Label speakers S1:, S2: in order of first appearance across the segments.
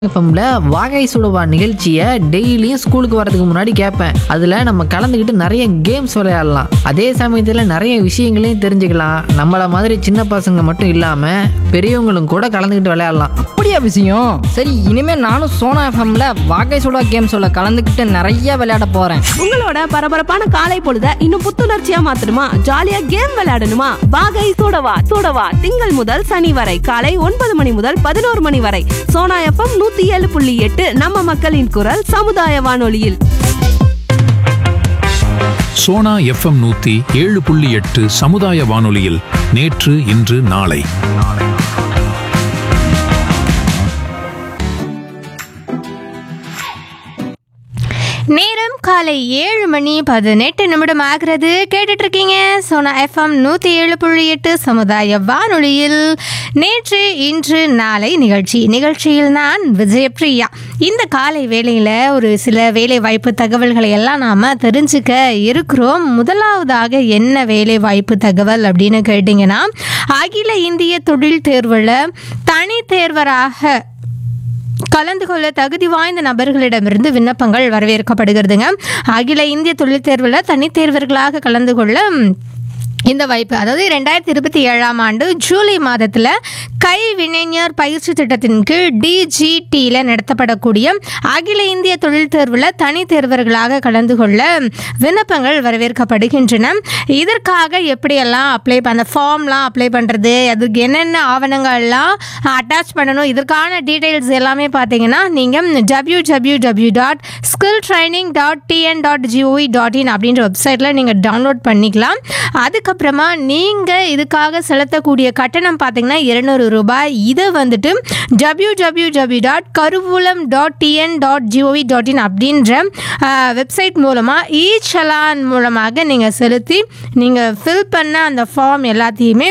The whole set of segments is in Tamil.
S1: எஃப்எம்ல வாகை சுடுவா நிகழ்ச்சியை டெய்லியும் ஸ்கூலுக்கு வரதுக்கு முன்னாடி கேட்பேன் அதில் நம்ம கலந்துக்கிட்டு நிறைய கேம்ஸ் விளையாடலாம் அதே சமயத்தில் நிறைய விஷயங்களையும் தெரிஞ்சுக்கலாம் நம்மள மாதிரி சின்ன பசங்க மட்டும் இல்லாமல் பெரியவங்களும் கூட கலந்துக்கிட்டு விளையாடலாம்
S2: அப்படியா விஷயம் சரி இனிமே நானும் சோனா எஃப்எம்ல வாகை சுடா கேம்ஸோட கலந்துக்கிட்டு நிறைய விளையாட போறேன்
S3: உங்களோட பரபரப்பான காலை பொழுத இன்னும் புத்துணர்ச்சியா மாத்தணுமா ஜாலியா கேம் விளையாடணுமா வாகை சூடவா சூடவா திங்கள் முதல் சனி வரை காலை ஒன்பது மணி முதல் பதினோரு மணி வரை சோனா எஃப்எம் நூத்தி ஏழு புள்ளி எட்டு நம்ம மக்களின் குரல் சமுதாய வானொலியில்
S4: சோனா எஃப்எம் நூத்தி ஏழு புள்ளி எட்டு சமுதாய வானொலியில் நேற்று இன்று நாளை
S5: நேரம் காலை ஏழு மணி பதினெட்டு நிமிடம் ஆகிறது கேட்டுட்டு இருக்கீங்க சோனா எஃப்எம் நூற்றி ஏழு புள்ளி எட்டு சமுதாய வானொலியில் நேற்று இன்று நாளை நிகழ்ச்சி நிகழ்ச்சியில் நான் விஜயப்ரியா இந்த காலை வேளையில் ஒரு சில வேலை வாய்ப்பு தகவல்களை எல்லாம் நாம் தெரிஞ்சுக்க இருக்கிறோம் முதலாவதாக என்ன வேலை வாய்ப்பு தகவல் அப்படின்னு கேட்டிங்கன்னா அகில இந்திய தொழில் தேர்வில் தனி தேர்வராக கலந்து கொள்ள தகுதி வாய்ந்த நபர்களிடமிருந்து விண்ணப்பங்கள் வரவேற்கப்படுகிறதுங்க அகில இந்திய தொழில் தேர்வில் தனித் தேர்வர்களாக கலந்து கொள்ள ம், இந்த வாய்ப்பு அதாவது ரெண்டாயிரத்தி இருபத்தி ஏழாம் ஆண்டு ஜூலை மாதத்தில் கைவினைஞர் பயிற்சி திட்டத்தின் கீழ் டிஜிடியில் நடத்தப்படக்கூடிய அகில இந்திய தொழில் தேர்வில் தனி தேர்வர்களாக கலந்து கொள்ள விண்ணப்பங்கள் வரவேற்கப்படுகின்றன இதற்காக எப்படியெல்லாம் அப்ளை அந்த ஃபார்ம்லாம் அப்ளை பண்ணுறது அதுக்கு என்னென்ன ஆவணங்கள்லாம் அட்டாச் பண்ணணும் இதற்கான டீட்டெயில்ஸ் எல்லாமே பார்த்தீங்கன்னா நீங்கள் W W W dot skill training dot TN dot GOV dot in அப்படின்ற வெப்சைட்டில் நீங்கள் டவுன்லோட் பண்ணிக்கலாம் அதுக்கப்புறமா நீங்கள் இதுக்காக செலுத்தக்கூடிய கட்டணம் பார்த்தீங்கன்னா இருநூறு ரூபாய் இதை வந்துட்டு டபிள்யூ டபிள்யூ டபிள்யூ டாட் கருவூலம் dot TN dot GOV dot in அப்படின்ற வெப்சைட் மூலமாக இ சலான் மூலமாக நீங்கள் செலுத்தி நீங்கள் ஃபில் பண்ண அந்த ஃபார்ம் எல்லாத்தையுமே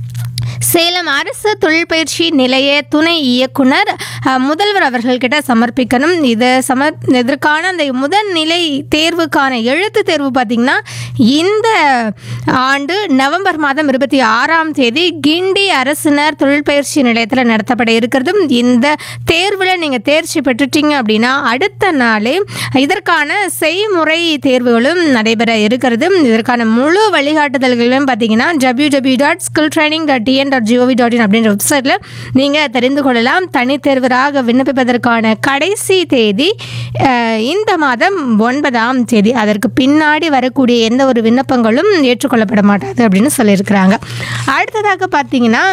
S5: சேலம் அரசு தொழில் பயிற்சி நிலைய துணை இயக்குனர் அஹ், முதல்வர் அவர்கள்கிட்ட சமர்ப்பிக்கணும் இது சமர் இதற்கான அந்த முதல் நிலை தேர்வுக்கான எழுத்து தேர்வு பார்த்திங்கன்னா இந்த ஆண்டு நவம்பர் மாதம் இருபத்தி ஆறாம் தேதி கிண்டி அரசினர் தொழில் பயிற்சி நிலையத்தில் நடத்தப்பட இருக்கிறது இந்த தேர்வில் நீங்கள் தேர்ச்சி பெற்றுட்டீங்க அப்படின்னா அடுத்த நாளே இதற்கான செய்முறை தேர்வுகளும் நடைபெற இருக்கிறது இதற்கான முழு வழிகாட்டுதல்களும் பார்த்தீங்கன்னா W W dot skill training dot TN dot GOV dot in அப்படின்ற வெப்சைட்டில் நீங்கள் தெரிந்து கொள்ளலாம் தனித்தேர்வராக விண்ணப்பிப்பதற்கான கடைசி தேதி அஹ், இந்த மாதம் ஒன்பதாம் தேதி அதற்கு பின்னாடி வரக்கூடிய எந்த ஒரு விண்ணப்பங்களும் ஏற்றுக்கொள்ளப்பட மாட்டாது அப்படின்னு சொல்லியிருக்கிறாங்க அடுத்ததாக பார்த்தீங்கன்னா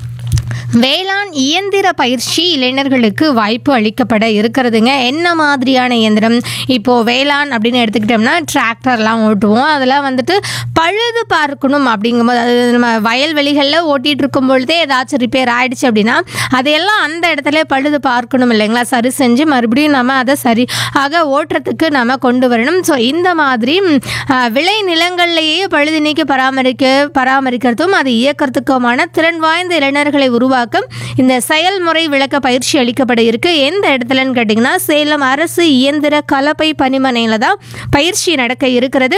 S5: வேளாண் இயந்திர பயிற்சி இளைஞர்களுக்கு வாய்ப்பு அளிக்கப்பட இருக்கிறதுங்க என்ன மாதிரியான இயந்திரம் இப்போது வேளாண் அப்படின்னு எடுத்துக்கிட்டோம்னா டிராக்டர்லாம் ஓட்டுவோம் அதெல்லாம் வந்துட்டு பழுது பார்க்கணும் அப்படிங்கும்போது அது நம்ம வயல்வெளிகளில் ஓட்டிகிட்டு இருக்கும் பொழுதே ஏதாச்சும் ரிப்பேர் ஆயிடுச்சு அப்படின்னா அதையெல்லாம் அந்த இடத்துல பழுது பார்க்கணும் இல்லைங்களா சரி செஞ்சு மறுபடியும் நம்ம அதை சரி ஆக ஓட்டுறதுக்கு நம்ம கொண்டு வரணும் ஸோ இந்த மாதிரி ம், ஆ, விளை நிலங்கள்லேயே பழுது நீக்கி பராமரிக்க பராமரிக்கிறதும் அது இயக்கிறதுக்குமான திறன் வாய்ந்த இளைஞர்களை உருவாக்க இந்த செயல்முறை விளக்க பயிற்சி அளிக்கப்பட இருக்கு எந்த இடத்துலன்னு கேட்டிங்கன்னா சேலம் அரசு இயந்திர கலப்பை பணிமனையில் தான் பயிற்சி நடக்க இருக்கிறது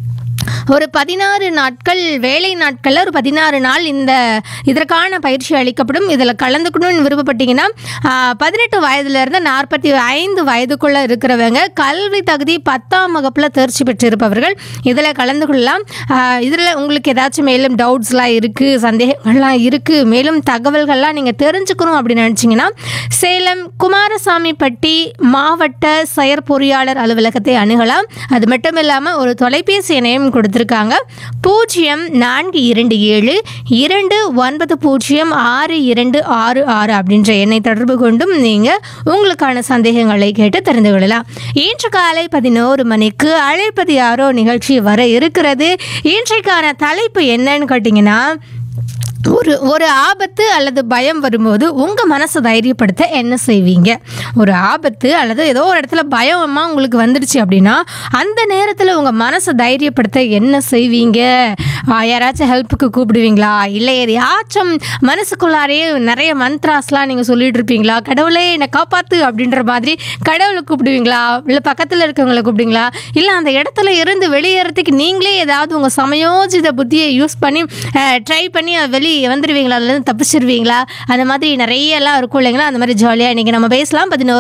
S5: ஒரு பதினாறு நாட்கள் வேலை நாட்களில் ஒரு பதினாறு நாள் இந்த இதற்கான பயிற்சி அளிக்கப்படும் இதில் கலந்துக்கணும்னு விருப்பப்பட்டீங்கன்னா ஆஹ், பதினெட்டு வயதுலேருந்து நாற்பத்தி ஐந்து வயதுக்குள்ளே இருக்கிறவங்க கல்வி தகுதி பத்தாம் வகுப்பில் தேர்ச்சி பெற்றிருப்பவர்கள் இதில் கலந்து கொள்ளலாம் இதில் உங்களுக்கு ஏதாச்சும் மேலும் டவுட்ஸ்லாம் இருக்குது சந்தேகங்கள்லாம் இருக்குது மேலும் தகவல்கள்லாம் நீங்கள் தெரிஞ்சுக்கணும் அப்படின்னு நினச்சிங்கன்னா சேலம் குமாரசாமிப்பட்டி மாவட்ட செயற்பொறியாளர் அலுவலகத்தை அணுகலாம் அது மட்டும் இல்லாமல் ஒரு தொலைபேசி எண்ணையும் கொடுத்துருக்காங்க பூஜ்ஜியம் நான்கு இரண்டு ஏழு இரண்டு ஒன்பது பூஜ்ஜியம் ஆறு இரண்டு ஆறு ஆறு அப்படின்ற எண்ணை தொடர்பு கொண்டும் நீங்கள் உங்களுக்கான சந்தேகங்களை கேட்டு தெரிந்து கொள்ளலாம் இன்று காலை பதினோரு மணிக்கு அழைப்பது யாரோ நிகழ்ச்சி வர இருக்கிறது இன்றைக்கான தலைப்பு என்னன்னு கேட்டிங்கன்னா ஒரு ஒரு ஆபத்து அல்லது பயம் வரும்போது உங்கள் மனசை தைரியப்படுத்த என்ன செய்வீங்க ஒரு ஆபத்து அல்லது ஏதோ ஒரு இடத்துல பயமா உங்களுக்கு வந்துடுச்சு அப்படின்னா அந்த நேரத்தில் உங்கள் மனசை தைரியப்படுத்த என்ன செய்வீங்க ஆ, யாராச்சும் ஹெல்ப்புக்கு கூப்பிடுவீங்களா இல்லை எதையாச்சும் மனசுக்குள்ளாரையே நிறைய மந்த்ராஸ்லாம் நீங்கள் சொல்லிட்டு இருப்பீங்களா கடவுளே என்னை காப்பாற்று அப்படின்ற மாதிரி கடவுளை கூப்பிடுவீங்களா இல்லை பக்கத்தில் இருக்கவங்களை கூப்பிடுவீங்களா இல்லை அந்த இடத்துல இருந்து வெளியேறதுக்கு நீங்களே ஏதாவது உங்கள் சமயோஜித புத்தியை யூஸ் பண்ணி ட்ரை பண்ணி அது வெளியே வந்துடுவீங்களா அதுலேருந்து தப்பிச்சிருவீங்களா அந்த மாதிரி நிறைய எல்லாம் இருக்கும் இல்லைங்களா அந்த மாதிரி ஜாலியாக இன்றைக்கி நம்ம பேசலாம் பதினோரு